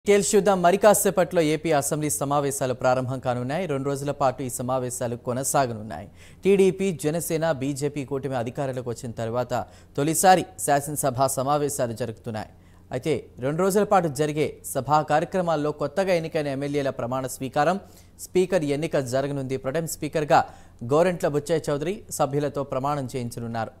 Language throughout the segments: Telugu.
డీటెయిల్స్ చూద్దాం మరి కాసేపట్లో ఏపీ అసెంబ్లీ సమావేశాలు ప్రారంభం కానున్నాయి రెండు రోజుల పాటు ఈ సమావేశాలు కొనసాగనున్నాయి టీడీపీ జనసేన బీజేపీ కూటమి అధికారంలోకి వచ్చిన తర్వాత తొలిసారి శాసనసభ సమావేశాలు జరుగుతున్నాయి అయితే రెండు రోజుల పాటు జరిగే సభా కార్యక్రమాల్లో కొత్తగా ఎన్నికైన ఎమ్మెల్యేల ప్రమాణ స్వీకారం స్పీకర్ ఎన్నిక జరగనుంది ప్రొటెం స్పీకర్గా గోరంట్ల బుచ్చయ్య చౌదరి సభ్యులతో ప్రమాణం చేయించనున్నారు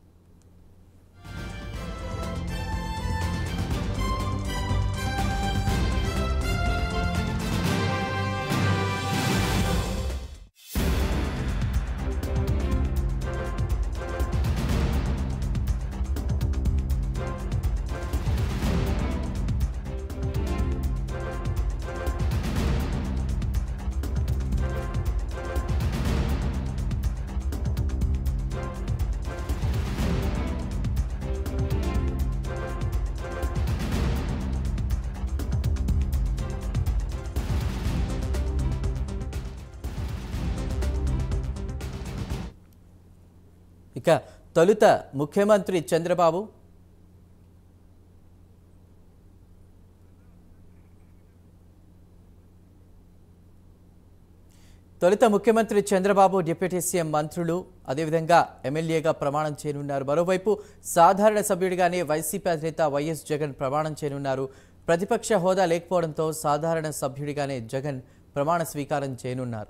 ఇక తొలుత ముఖ్యమంత్రి చంద్రబాబు తొలుత ముఖ్యమంత్రి చంద్రబాబు డిప్యూటీ సీఎం మంత్రులు అదేవిధంగా ఎమ్మెల్యేగా ప్రమాణం చేయనున్నారు మరోవైపు సాధారణ సభ్యుడిగానే వైసీపీ అధినేత వైఎస్ జగన్ ప్రమాణం చేయనున్నారు ప్రతిపక్ష హోదా లేకపోవడంతో సాధారణ సభ్యుడిగానే జగన్ ప్రమాణ స్వీకారం చేయనున్నారు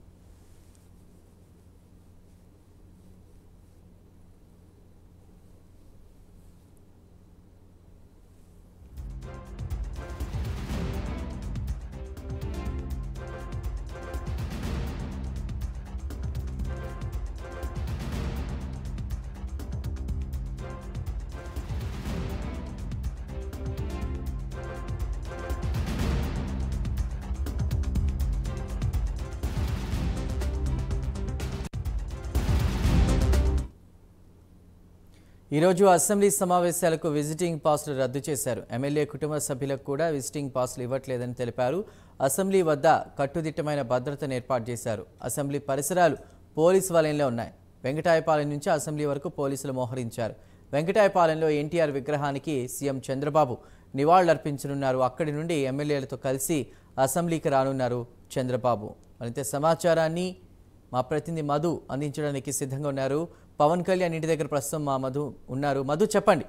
ఈరోజు అసెంబ్లీ సమావేశాలకు విజిటింగ్ పాస్లు రద్దు చేశారు ఎమ్మెల్యే కుటుంబ సభ్యులకు కూడా విజిటింగ్ పాస్లు ఇవ్వట్లేదని తెలిపారు అసెంబ్లీ వద్ద కట్టుదిట్టమైన భద్రతను ఏర్పాటు చేశారు అసెంబ్లీ పరిసరాలు పోలీసు వలయంలో ఉన్నాయి వెంకటాయపాలెం నుంచి అసెంబ్లీ వరకు పోలీసులు మోహరించారు వెంకటాయపాలెంలో ఎన్టీఆర్ విగ్రహానికి సీఎం చంద్రబాబు నివాళులర్పించనున్నారు అక్కడి నుండి ఎమ్మెల్యేలతో కలిసి అసెంబ్లీకి రానున్నారు చంద్రబాబు మరింత సమాచారాన్ని మా ప్రతినిధి మధు అందించడానికి సిద్ధంగా ఉన్నారు పవన్ కళ్యాణ్ ఇంటి దగ్గర ప్రస్తుతం మా మధు ఉన్నారు మధు చెప్పండి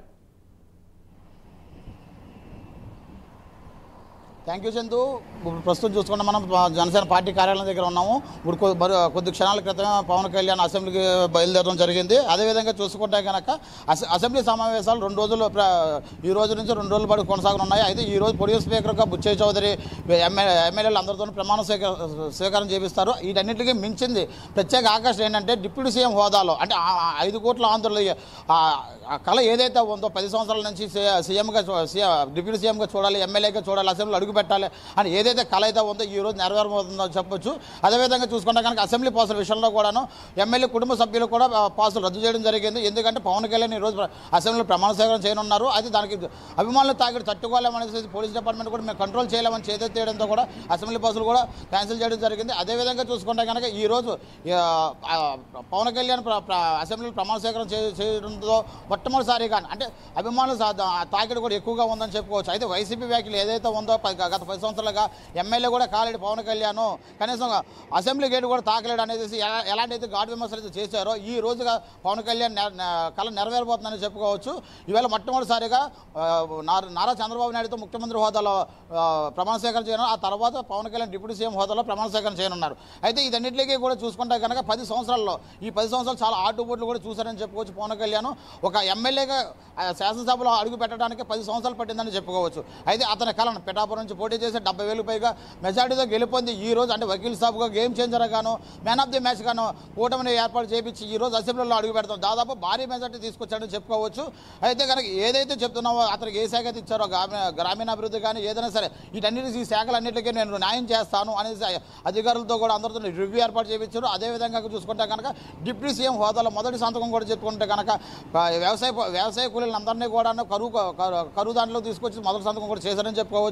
థ్యాంక్ యూ చందు ఇప్పుడు ప్రస్తుతం చూసుకుంటే మనం ప- జనసేన పార్టీ కార్యాలయం దగ్గర ఉన్నాము ఇప్పుడు కొ- మరి కొద్ది క్షణాల క్రితమే పవన్ కళ్యాణ్ అసెంబ్లీకి బయలుదేరడం జరిగింది అదేవిధంగా చూసుకుంటే కనుక అసె- అసెంబ్లీ సమావేశాలు రెండు రోజులు ప్ర- ఈ రోజు నుంచి రెండు రోజుల పాటు కొనసాగనున్నాయి అయితే ఈ రోజు పొడియో స్పీకర్గా బుచ్చయ్య చౌదరి ఎమ్మెల్యే ఎమ్మెల్యేలు అందరితో ప్రమాణ స్వీకార స్వీకారం చేపిస్తారు వీటన్నిటికీ మించింది ప్రత్యేక ఆకర్షణ ఏంటంటే డిప్యూటీ సీఎం హోదాలో అంటే ఆ- ఆ ఐదు కోట్ల ఆంధ్రుల ఆ ఆ కళ ఏదైతే ఉందో పది సంవత్సరాల నుంచి సీ- సీఎంగా చూ- సీ- డిప్యూటీ సీఎంగా చూడాలి ఎమ్మెల్యేగా చూడాలి అసెంబ్లీలో అడుగు పెట్టాలి అని ఏదైతే కళ అయితే ఉందో ఈ రోజు నెరవేరబోతుందో చెప్పొచ్చు అదేవిధంగా చూసుకుంటే కనుక అసెంబ్లీ పాసుల విషయంలో కూడాను ఎమ్మెల్యే కుటుంబ సభ్యులు కూడా ఆ, పాసులు రద్దు చేయడం జరిగింది ఎందుకంటే పవన్ కళ్యాణ్ ఈ రోజు ప్ర- అసెంబ్లీలో ప్రమాణ స్వీకారం చేయనున్నారు అయితే దానికి అభిమానులు తాకిడి తట్టుకోలేమనేసి పోలీస్ డిపార్ట్మెంట్ కూడా మేము కంట్రోల్ చేయలేమని చేతెత్తేయడంతో కూడా అసెంబ్లీ పాసులు కూడా క్యాన్సిల్ చేయడం జరిగింది అదేవిధంగా చూసుకుంటే కనుక ఈ రోజు ఆ, ఆ, పవన్ కళ్యాణ్ ప్ర- ప్ర- అసెంబ్లీలో ప్రమాణ స్వీకారం చే- చేయడంతో మొట్టమొదటిసారిగా అంటే అభిమానులు సా- ఆ తాకిడి కూడా ఎక్కువగా ఉందని చెప్పుకోవచ్చు అయితే వైసీపీ వ్యాఖ్యలు ఏదైతే ఉందో ప- గత పది సంవత్సరాలుగా ఎమ్మెల్యే కూడా కాలేడు పవన్ కళ్యాణ్ కనీసం అసెంబ్లీ గేట్ కూడా తాకలేడు అనేది ఎలా ఎలాంటి అయితే గాడ్ విమర్శలు అయితే చేశారో ఈ రోజుగా పవన్ కళ్యాణ్ నె- నె- కళ నెరవేరబోతుందని చెప్పుకోవచ్చు ఈవేళ మొట్టమొదటిసారిగా ఆ, నారా నారా చంద్రబాబు నాయుడుతో ముఖ్యమంత్రి హోదాలో ఆ, ప్రమాణ స్వీకారం చేయనున్నారు ఆ తర్వాత పవన్ కళ్యాణ్ డిప్యూటీ సీఎం హోదాలో ప్రమాణ స్వీకారం చేయనున్నారు అయితే ఇదన్నింటికి కూడా చూసుకుంటే కనుక పది సంవత్సరాల్లో ఈ పది సంవత్సరాలు చాలా ఆటుపోట్లు కూడా చూశారని చెప్పుకోవచ్చు పవన్ కళ్యాణ్ ఒక ఎమ్మెల్యేగా ఆ, శాసనసభలో అడుగు పెట్టడానికి పది సంవత్సరాలు పట్టిందని చెప్పుకోవచ్చు అయితే అతని కళను పిఠాపురం నుంచి పోటీ చేసి డెబ్బై వేలు పైగా మెజార్టీతో గెలుపొంది ఈ రోజు అంటే వకీల్ సాబ్గా గేమ్ చేంజర్ గాను మ్యాన్ ఆఫ్ ది మ్యాచ్ గాను కూటమిని ఏర్పాటు చేపించి ఈ రోజు అసెంబ్లీలో అడుగు పెడతాం దాదాపు భారీ మెజార్టీ తీసుకొచ్చాడని చెప్పుకోవచ్చు అయితే కనుక ఏదైతే చెప్తున్నావో అతనికి ఏ శాఖ అయితే ఇచ్చారో గ్రామీణ గ్రామీణాభివృద్ధి కానీ ఏదైనా సరే వీటన్నిటి ఈ శాఖలన్నిటికీ నేను న్యాయం చేస్తాను అనేసి అధికారులతో కూడా అందరితో రివ్యూ ఏర్పాటు చేయించారు అదేవిధంగా చూసుకుంటే కనుక డిప్యూటీ సీఎం హోదాలో మొదటి సంతకం కూడా చెప్పుకుంటే కనుక ఆ, వ్యవసాయ వ్యవసాయ కూలీలందరినీ కూడా కరువు కరు- కరువు దాంట్లో తీసుకొచ్చి మొదటి సంతకం కూడా చేశారని చెప్పుకోవచ్చు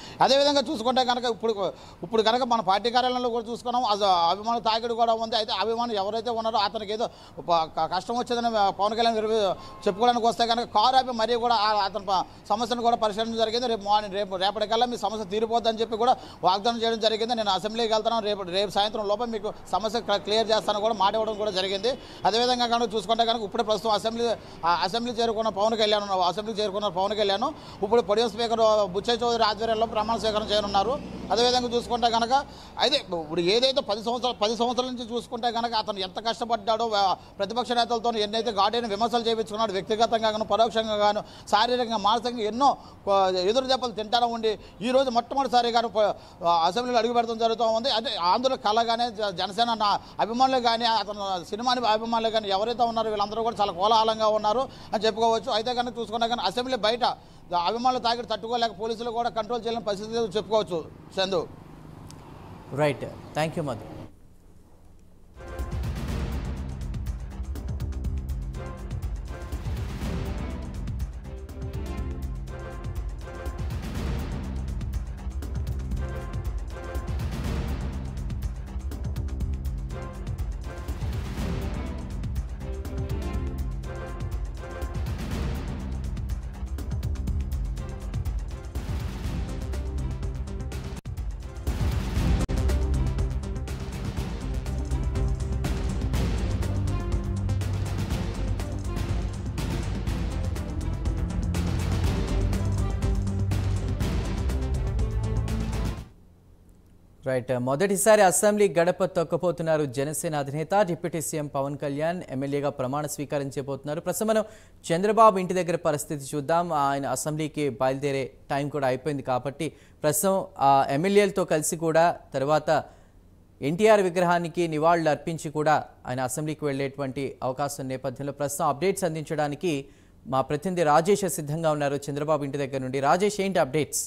అదేవిధంగా చూసుకుంటే కనుక ఇప్పుడు ఇప్పుడు కనుక మన పార్టీ కార్యాలయంలో కూడా చూసుకున్నాం అది అభిమానుల తాకిడి కూడా ఉంది అయితే అభిమానులు ఎవరైతే ఉన్నారో అతనికి ఏదో ప- క- కష్టం వచ్చేదని పవన్ కళ్యాణ్ గారు చెప్పుకోవడానికి వస్తే కనుక కారు ఆపి మరీ కూడా ఆ- అతని ప- సమస్యను కూడా పరిశీలించడం జరిగింది రేపు మార్నింగ్ రేపు రేపటికల్లా మీ సమస్య తీరిపోద్దని చెప్పి కూడా వాగ్దానం చేయడం జరిగింది నేను అసెంబ్లీకి వెళ్తాను రేపు రేపు సాయంత్రం లోపల మీకు సమస్య క్ల- క్లియర్ చేస్తాను కూడా మాట ఇవ్వడం కూడా జరిగింది అదేవిధంగా కనుక చూసుకుంటే కనుక ఇప్పుడే ప్రస్తుతం అసెంబ్లీ ఆ అసెంబ్లీ చేరుకున్న పవన్ కళ్యాణ్ ఉన్నారు. అసెంబ్లీ చేరుకున్న పవన్ కళ్యాణ్ ఇప్పుడు పొడియం స్పీకర్ బుచ్చయ్య చౌదరి ఆధ్వర్యంలో ప్రమాణ స్వీకారం చేయనున్నారు అదేవిధంగా చూసుకుంటే కనుక అయితే ఇప్పుడు ఏదైతే పది సంవత్సరాలు పది సంవత్సరాల నుంచి చూసుకుంటే కనుక అతను ఎంత కష్టపడ్డాడో వా- ప్రతిపక్ష నేతలతో ఎన్నైతే ఘాటైన విమర్శలు చేయించుకున్నాడు వ్యక్తిగతంగా గాను పరోక్షంగా గాను శారీరకంగా మానసికంగా ఎన్నో ఆ, ఎదురు దెబ్బలు తింటారా ఉండి ఈ రోజు మొట్టమొదటిసారిగాను ప- ఆ, అసెంబ్లీలో అడుగు పెడతాం జరుగుతూ ఉంది అంటే ఆంధ్ర కళగానే జ- జనసేన నా అభిమానులు కానీ అతను సినిమాని అభిమానులు కానీ ఎవరైతే ఉన్నారో వీళ్ళందరూ కూడా చాలా కోలాహలంగా ఉన్నారు అని చెప్పుకోవచ్చు అయితే కనుక చూసుకున్నా కానీ అసెంబ్లీ బయట అభిమానులు తాకిడి తట్టుకోలేక పోలీసులు కూడా కంట్రోల్ చేయలేని పరిస్థితి చెప్పుకోవచ్చు Chandu right thank you Madhu right మొదటిసారి అసెంబ్లీ గడప తొక్కపోతున్నారు జనసేన అధినేత డిప్యూటీ సీఎం పవన్ కళ్యాణ్ ఎమ్మెల్యేగా ప్రమాణ స్వీకారం చేయబోతున్నారు ప్రస్తుతం మనం చంద్రబాబు ఇంటి దగ్గర పరిస్థితి చూద్దాం ఆయన అసెంబ్లీకి బయలుదేరే టైం కూడా అయిపోయింది కాబట్టి ప్రస్తుతం ఆ ఎమ్మెల్యేలతో కలిసి కూడా తర్వాత ఎన్టీఆర్ విగ్రహానికి నివాళులు అర్పించి కూడా ఆయన అసెంబ్లీకి వెళ్ళేటువంటి అవకాశం నేపథ్యంలో ప్రస్తుతం అప్డేట్స్ అందించడానికి మా ప్రతినిధి రాజేష్ సిద్ధంగా ఉన్నారు చంద్రబాబు ఇంటి దగ్గర నుండి రాజేష్ ఏంటి అప్డేట్స్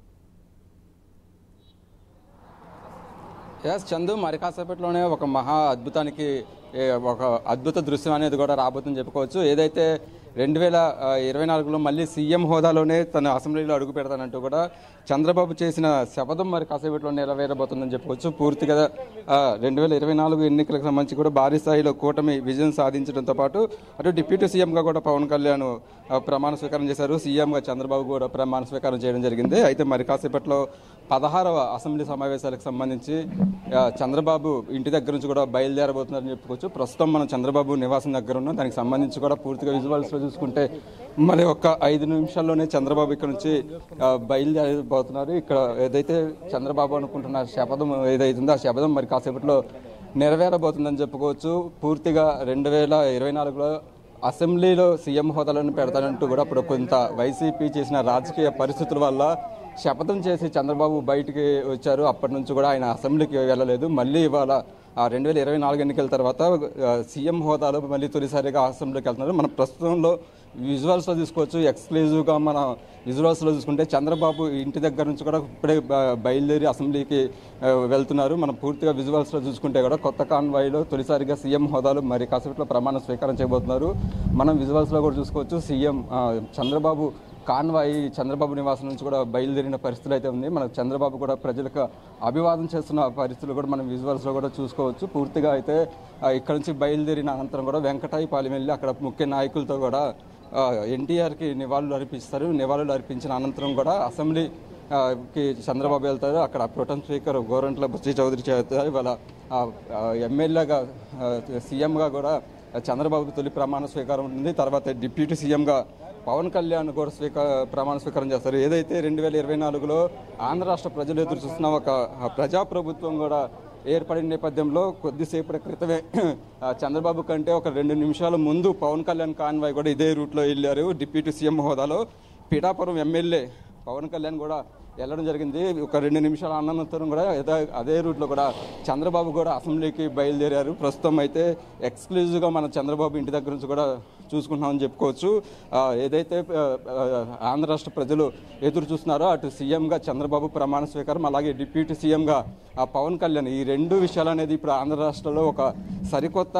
ఎస్ చందు మరి కాసేపట్లోనే ఒక మహా అద్భుతానికి ఏ, ఒక అద్భుత దృశ్యం అనేది కూడా రాబోతుందని చెప్పుకోవచ్చు ఏదైతే రెండు వేల ఆ, ఇరవై నాలుగులో మళ్ళీ సీఎం హోదాలోనే తన అసెంబ్లీలో అడుగు పెడతానంటూ కూడా చంద్రబాబు చేసిన శపథం మరి కాసేపట్లో నెరవేరబోతుందని చెప్పుకోవచ్చు పూర్తిగా ఆ, రెండు వేల ఇరవై నాలుగు ఎన్నికలకు సంబంధించి కూడా భారీ స్థాయిలో కూటమి విజయం సాధించడంతో పాటు అటు డిప్యూటీ సీఎంగా కూడా పవన్ కళ్యాణ్ ఆ, ప్రమాణ స్వీకారం చేశారు సీఎంగా చంద్రబాబు కూడా ప్రమాణ స్వీకారం చేయడం జరిగింది అయితే మరి కాసేపట్లో పదహారవ అసెంబ్లీ సమావేశాలకు సంబంధించి ఆ, చంద్రబాబు ఇంటి దగ్గర నుంచి కూడా బయలుదేరబోతున్నారని చెప్పుకోవచ్చు ప్రస్తుతం మనం చంద్రబాబు నివాసం దగ్గర ఉన్నాం దానికి సంబంధించి కూడా పూర్తిగా విజువల్స్లో చూసుకుంటే మరి ఒక ఐదు నిమిషాల్లోనే చంద్రబాబు ఇక్కడ నుంచి ఆ, బయలుదేరబోతున్నారు ఇక్కడ ఏదైతే చంద్రబాబు అనుకుంటున్న శపథం ఏదైతుందో ఆ శపథం మరి కాసేపట్లో నెరవేరబోతుందని చెప్పుకోవచ్చు పూర్తిగా రెండు వేల ఇరవై నాలుగులో అసెంబ్లీలో సీఎం హోదాలను పెడతానంటూ కూడా ఇప్పుడు కొంత వైసీపీ చేసిన రాజకీయ పరిస్థితుల వల్ల శపథం చేసి చంద్రబాబు బయటికి వచ్చారు అప్పటి నుంచి కూడా ఆయన అసెంబ్లీకి వెళ్ళలేదు మళ్ళీ ఇవాళ ఆ రెండు వేల ఇరవై నాలుగు ఎన్నికల తర్వాత ఆ, సీఎం హోదాలో మళ్ళీ తొలిసారిగా అసెంబ్లీకి వెళ్తున్నారు మన ప్రస్తుతంలో విజువల్స్లో తీసుకోవచ్చు ఎక్స్క్లూజివ్గా మన విజువల్స్లో చూసుకుంటే చంద్రబాబు ఇంటి దగ్గర నుంచి కూడా ఇప్పుడే బ- బయలుదేరి అసెంబ్లీకి ఆ, వెళ్తున్నారు మనం పూర్తిగా విజువల్స్లో చూసుకుంటే కూడా కొత్త కాన్వాయ్లో తొలిసారిగా సీఎం హోదాలో మరి కాసేపట్లో ప్రమాణ స్వీకారం చేయబోతున్నారు మనం విజువల్స్లో కూడా చూసుకోవచ్చు సీఎం ఆ, చంద్రబాబు కాన్వాయి చంద్రబాబు నివాసం నుంచి కూడా బయలుదేరిన పరిస్థితులు అయితే ఉంది మన చంద్రబాబు కూడా ప్రజలకు అభివాదం చేస్తున్న పరిస్థితులు కూడా మనం విజువల్స్లో కూడా చూసుకోవచ్చు పూర్తిగా అయితే ఆ, ఇక్కడ నుంచి బయలుదేరిన అనంతరం కూడా వెంకటాయపాలెం వెళ్ళి అక్కడ ముఖ్య నాయకులతో కూడా ఆ, ఎన్టీఆర్కి నివాళులు అర్పిస్తారు నివాళులు అర్పించిన అనంతరం కూడా అసెంబ్లీ ఆ, కి చంద్రబాబు వెళ్తారు అక్కడ ప్రొటం స్పీకర్ గోరంట్ల బుచ్చి చౌదరి చేస్తారు ఇవాళ ఆ, ఆ, ఎమ్మెల్యేగా ఆ, సీఎంగా కూడా చంద్రబాబుకి తొలి ప్రమాణ స్వీకారం ఉంటుంది తర్వాత డిప్యూటీ సీఎంగా పవన్ కళ్యాణ్ కూడా స్వీకార ప్రమాణ స్వీకారం చేస్తారు ఏదైతే రెండు వేల ఇరవై నాలుగులో ఆంధ్ర రాష్ట్ర ప్రజలు ఎదురు చూస్తున్న ఒక ఆ, ప్రజాప్రభుత్వం కూడా ఏర్పడిన నేపథ్యంలో కొద్దిసేపటి క్రితమే ఆ, చంద్రబాబు కంటే ఒక రెండు నిమిషాల ముందు పవన్ కళ్యాణ్ కాన్వాయ్ కూడా ఇదే రూట్లో వెళ్ళారు డిప్యూటీ సీఎం హోదాలో పిఠాపురం ఎమ్మెల్యే పవన్ కళ్యాణ్ కూడా వెళ్ళడం జరిగింది ఒక రెండు నిమిషాల అనంతరం కూడా అదే- అదే రూట్లో కూడా చంద్రబాబు కూడా అసెంబ్లీకి బయలుదేరారు ప్రస్తుతం అయితే ఎక్స్క్లూజివ్గా మన చంద్రబాబు ఇంటి దగ్గర నుంచి కూడా చూసుకుంటున్నామని చెప్పుకోవచ్చు ఆ, ఏదైతే ఆ, ఆ, ఆంధ్ర రాష్ట్ర ప్రజలు ఎదురు చూస్తున్నారో అటు సీఎంగా చంద్రబాబు ప్రమాణ స్వీకారం అలాగే డిప్యూటీ సీఎంగా ఆ పవన్ కళ్యాణ్ ఈ రెండు విషయాలు అనేది ఇప్పుడు ఆంధ్ర రాష్ట్రంలో ఒక సరికొత్త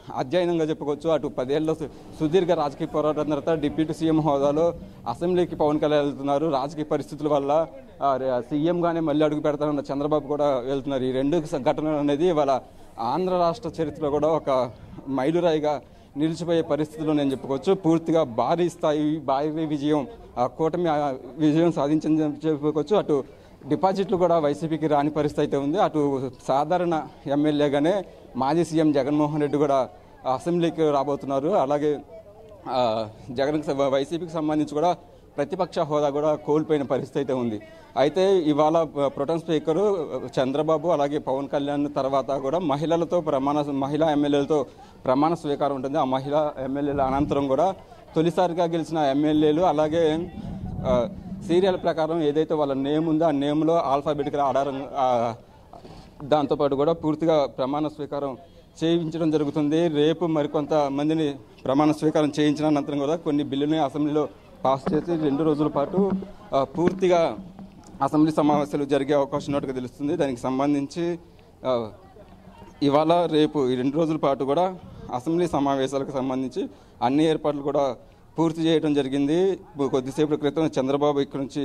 అధ్యయనంగా చెప్పుకోవచ్చు అటు పదేళ్ళ సు- సుదీర్ఘ రాజకీయ పోరాటం తర్వాత డిప్యూటీ సీఎం హోదాలో అసెంబ్లీకి పవన్ కళ్యాణ్ వెళ్తున్నారు రాజకీయ పరిస్థితుల వల్ల ఆ, రే- సీఎంగానే మళ్ళీ అడుగు పెడతారన్న చంద్రబాబు కూడా వెళ్తున్నారు ఈ రెండు స- ఘటనలు అనేది వాళ్ళ ఆంధ్ర రాష్ట్ర చరిత్రలో కూడా ఒక మైలురాయిగా నిలిచిపోయే పరిస్థితుల్లో నేను చెప్పుకోవచ్చు పూర్తిగా భారీ స్థాయి భారీ విజయం ఆ కూటమి ఆ విజయం సాధించింది చెప్పుకోవచ్చు అటు డిపాజిట్లు కూడా వైసీపీకి రాని పరిస్థితి అయితే ఉంది అటు సాధారణ ఎమ్మెల్యేగానే మాజీ సీఎం జగన్మోహన్ రెడ్డి కూడా అసెంబ్లీకి రాబోతున్నారు అలాగే ఆ, జగన్ వైసీపీకి సంబంధించి కూడా ప్రతిపక్ష హోదా కూడా కోల్పోయిన పరిస్థితి అయితే ఉంది అయితే ఇవాళ ప్రొటెన్ స్పీకర్ చంద్రబాబు అలాగే పవన్ కళ్యాణ్ తర్వాత కూడా మహిళలతో ప్రమాణ మహిళా ఎమ్మెల్యేలతో ప్రమాణ స్వీకారం ఉంటుంది ఆ మహిళా ఎమ్మెల్యేల అనంతరం కూడా తొలిసారిగా గెలిచిన ఎమ్మెల్యేలు అలాగే ఆ, సీరియల్ ప్రకారం ఏదైతే వాళ్ళ నేమ్ ఉందో ఆ నేమ్లో ఆల్ఫాబెటికల్ ఆధారం ఆ, దాంతోపాటు కూడా పూర్తిగా ప్రమాణ స్వీకారం చేయించడం జరుగుతుంది రేపు మరికొంత మందిని ప్రమాణ స్వీకారం చేయించిన అనంతరం కూడా కొన్ని బిల్లుని అసెంబ్లీలో పాస్ చేసి రెండు రోజుల పాటు ఆ, పూర్తిగా అసెంబ్లీ సమావేశాలు జరిగే అవకాశం ఉన్నట్టుగా తెలుస్తుంది దానికి సంబంధించి ఆ, ఇవాళ రేపు ఈ రెండు రోజుల పాటు కూడా అసెంబ్లీ సమావేశాలకు సంబంధించి అన్ని ఏర్పాట్లు కూడా పూర్తి చేయడం జరిగింది కొద్దిసేపటి క్రితం చంద్రబాబు ఇక్కడ నుంచి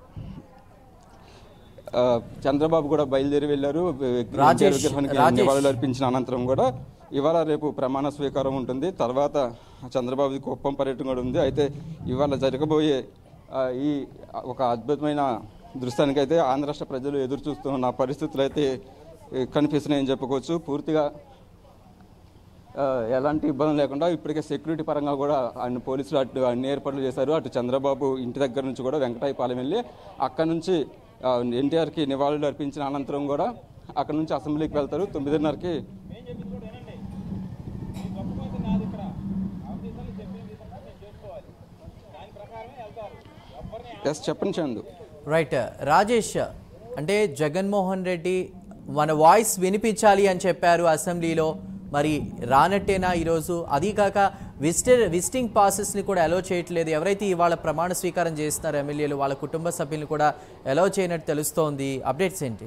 ఆ, చంద్రబాబు కూడా బయలుదేరి వెళ్ళారు రాజేష్, ఎన్టీఆర్ విగ్రహానికి రాజేష్. నివాళులు అర్పించిన అనంతరం కూడా ఇవాళ రేపు ప్రమాణ స్వీకారం ఉంటుంది తర్వాత చంద్రబాబుది కుప్పం పర్యటన కూడా ఉంది అయితే ఇవాళ జరగబోయే ఆ, ఈ ఒక అద్భుతమైన దృశ్యానికైతే ఆంధ్ర రాష్ట్ర ప్రజలు ఎదురు చూస్తున్న పరిస్థితులు అయితే ఏ, కనిపిస్తున్నాయని చెప్పుకోవచ్చు పూర్తిగా ఆ, ఎలాంటి ఇబ్బంది లేకుండా ఇప్పటికే సెక్యూరిటీ పరంగా కూడా అన్ని పోలీసులు అటు అన్ని ఏర్పాట్లు చేశారు అటు చంద్రబాబు ఇంటి దగ్గర నుంచి కూడా వెంకటాయపాలెం వెళ్ళి అక్కడ నుంచి ఆ, ఎన్టీఆర్కి నివాళులు అర్పించిన అనంతరం కూడా అక్కడ నుంచి అసెంబ్లీకి వెళ్తారు తొమ్మిదిన్నరకి ఎస్ చెప్పండి చందు రైట్ రాజేష్ అంటే జగన్మోహన్ రెడ్డి మన వాయిస్ వినిపించాలి అని చెప్పారు అసెంబ్లీలో మరి రానట్టేనా ఈరోజు అది కాక విజిటర్ విజిటింగ్ పాసెస్ని కూడా అలో చేయట్లేదు ఎవరైతే ఇవాళ ప్రమాణ స్వీకారం చేస్తున్నారో ఎమ్మెల్యేలు వాళ్ళ కుటుంబ సభ్యులను కూడా అలో చేయనట్టు తెలుస్తోంది అప్డేట్స్ ఏంటి